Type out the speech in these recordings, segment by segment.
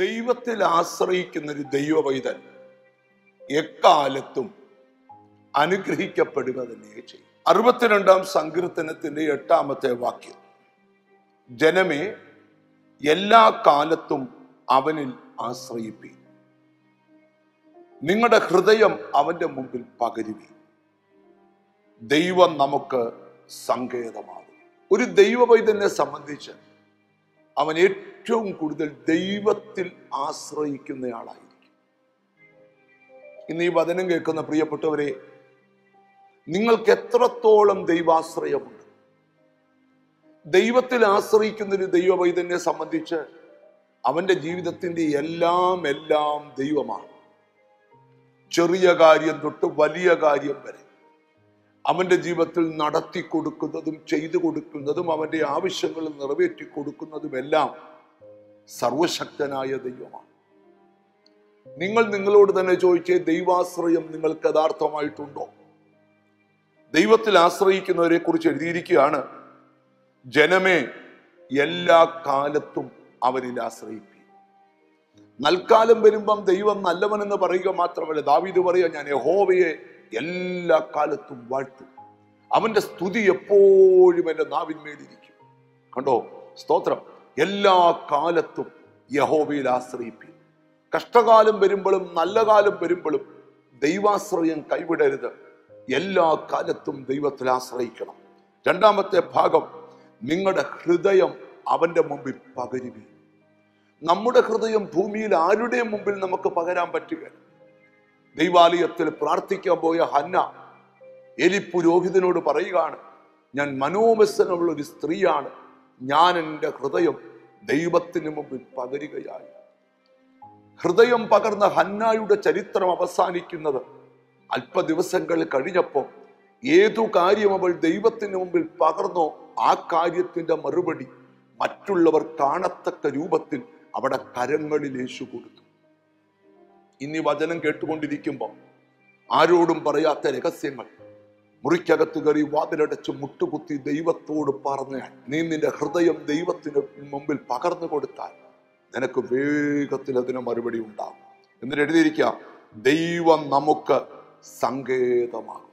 ദൈവത്തിൽ ആശ്രയിക്കുന്ന ഒരു ദൈവവൈതൻ എക്കാലത്തും അനുഗ്രഹിക്കപ്പെടുക തന്നെ ചെയ്യും അറുപത്തിരണ്ടാം സങ്കീർത്തനത്തിന്റെ എട്ടാമത്തെ വാക്യം ജനമേ എല്ലാ കാലത്തും അവനിൽ ആശ്രയിപ്പി നിങ്ങളുടെ ഹൃദയം അവന്റെ മുമ്പിൽ പകരുവി ദൈവം നമുക്ക് സങ്കേതമാകും ഒരു ദൈവവൈദ്യനെ സംബന്ധിച്ച് അവൻ ഏറ്റവും കൂടുതൽ ദൈവത്തിൽ ആശ്രയിക്കുന്നയാളായിരിക്കും ഇന്ന് ഈ വചനം കേൾക്കുന്ന പ്രിയപ്പെട്ടവരെ നിങ്ങൾക്ക് എത്രത്തോളം ദൈവാശ്രയമുണ്ട് ദൈവത്തിൽ ആശ്രയിക്കുന്ന ഒരു ദൈവവൈദ്യനെ സംബന്ധിച്ച് അവന്റെ ജീവിതത്തിന്റെ എല്ലാം എല്ലാം ദൈവമാണ് ചെറിയ കാര്യം തൊട്ട് വലിയ കാര്യം വരെ അവന്റെ ജീവിതത്തിൽ നടത്തി കൊടുക്കുന്നതും ചെയ്തു കൊടുക്കുന്നതും അവന്റെ ആവശ്യങ്ങൾ നിറവേറ്റി കൊടുക്കുന്നതും എല്ലാം സർവശക്തനായ ദൈവമാണ് നിങ്ങൾ നിങ്ങളോട് തന്നെ ചോദിച്ചേ ദൈവാശ്രയം നിങ്ങൾക്ക് യഥാർത്ഥമായിട്ടുണ്ടോ ദൈവത്തിൽ ആശ്രയിക്കുന്നവരെ കുറിച്ച് എഴുതിയിരിക്കുകയാണ് ജനമേ എല്ലാ കാലത്തും അവരിൽ ആശ്രയിപ്പി നൽക്കാലം വരുമ്പം ദൈവം നല്ലവനെന്ന് പറയുക മാത്രമല്ല ദാവീദ് പറയുക ഞാൻ യഹോവയെ എല്ലാ കാലത്തും വാഴ്ത്തും അവന്റെ സ്തുതി എപ്പോഴും എന്റെ നാവിന്മേലിരിക്കും കണ്ടോ സ്തോത്രം എല്ലാ കാലത്തും യഹോവയിൽ ആശ്രയിപ്പി കഷ്ടകാലം വരുമ്പോഴും നല്ല കാലം വരുമ്പോഴും ദൈവാശ്രയം കൈവിടരുത് എല്ലാ കാലത്തും ദൈവത്തിൽ ആശ്രയിക്കണം രണ്ടാമത്തെ ഭാഗം നിങ്ങളുടെ ഹൃദയം അവന്റെ മുമ്പിൽ പകരുവി നമ്മുടെ ഹൃദയം ഭൂമിയിൽ ആരുടെയും മുമ്പിൽ നമുക്ക് പകരാൻ പറ്റുക ദൈവാലയത്തിൽ പ്രാർത്ഥിക്കാൻ പോയ ഹന്ന എലി പുരോഹിതനോട് പറയുകയാണ് ഞാൻ മനോവസനമുള്ള ഒരു സ്ത്രീയാണ് ഞാൻ എൻ്റെ ഹൃദയം ദൈവത്തിന് മുമ്പിൽ പകരുകയായി ഹൃദയം പകർന്ന ഹന്നായുടെ ചരിത്രം അവസാനിക്കുന്നത് അല്പ ദിവസങ്ങൾ കഴിഞ്ഞപ്പോൾ ഏതു കാര്യം അവൾ ദൈവത്തിന് മുമ്പിൽ പകർന്നോ ആ കാര്യത്തിന്റെ മറുപടി മറ്റുള്ളവർ കാണത്തക്ക രൂപത്തിൽ അവിടെ കരങ്ങളിൽ യേശു കൊടുത്തു ഇനി വചനം കേട്ടുകൊണ്ടിരിക്കുമ്പോൾ ആരോടും പറയാത്ത രഹസ്യങ്ങൾ മുറിക്കകത്ത് കയറി വാതിലടച്ച് മുട്ടുകുത്തി ദൈവത്തോട് പറഞ്ഞാൽ നീ നിന്റെ ഹൃദയം ദൈവത്തിന് മുമ്പിൽ പകർന്നു കൊടുത്താൽ നിനക്ക് വേഗത്തിൽ അതിന് മറുപടി ഉണ്ടാകും എന്നിട്ട് എഴുതിയിരിക്കാം ദൈവം നമുക്ക് സങ്കേതമാകും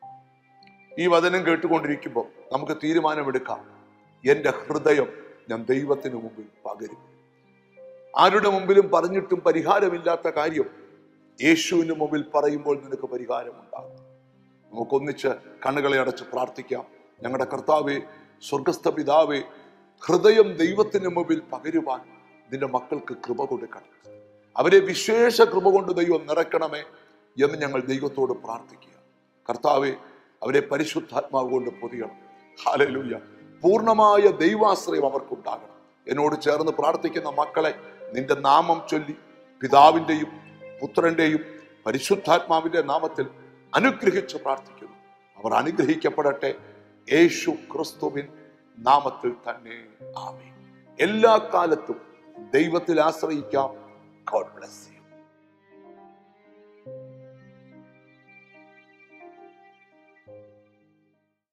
ഈ വചനം കേട്ടുകൊണ്ടിരിക്കുമ്പോൾ നമുക്ക് തീരുമാനമെടുക്കാം എൻ്റെ ഹൃദയം ഞാൻ ദൈവത്തിന് മുമ്പിൽ പകരും ആരുടെ മുമ്പിലും പറഞ്ഞിട്ടും പരിഹാരമില്ലാത്ത കാര്യം യേശുവിന് മുമ്പിൽ പറയുമ്പോൾ നിനക്ക് പരിഹാരമുണ്ടാകും നമുക്കൊന്നിച്ച് കണ്ണുകളെ അടച്ച് പ്രാർത്ഥിക്കാം ഞങ്ങളുടെ കർത്താവെ സ്വർഗസ്ഥ പിതാവേ ഹൃദയം ദൈവത്തിന് മുമ്പിൽ പകരുവാൻ നിന്റെ മക്കൾക്ക് കൃപ കൊടുക്കണം അവരെ വിശേഷ കൃപ കൊണ്ട് ദൈവം നിറയ്ക്കണമേ എന്ന് ഞങ്ങൾ ദൈവത്തോട് പ്രാർത്ഥിക്കുക കർത്താവെ അവരെ പരിശുദ്ധാത്മാവ് കൊണ്ട് പൊതിയണം ഹാലലൂയ പൂർണ്ണമായ ദൈവാശ്രയം അവർക്കുണ്ടാകണം എന്നോട് ചേർന്ന് പ്രാർത്ഥിക്കുന്ന മക്കളെ നിന്റെ നാമം ചൊല്ലി പിതാവിൻ്റെയും പുത്രന്റെയും പരിശുദ്ധാത്മാവിന്റെ നാമത്തിൽ അനുഗ്രഹിച്ച് പ്രാർത്ഥിക്കുന്നു അവർ അനുഗ്രഹിക്കപ്പെടട്ടെ യേശു ക്രിസ്തുവിൻ നാമത്തിൽ തന്നെ ആമേ എല്ലാ കാലത്തും ദൈവത്തിൽ ആശ്രയിക്കാം ഗോഡ് ബ്ലസ്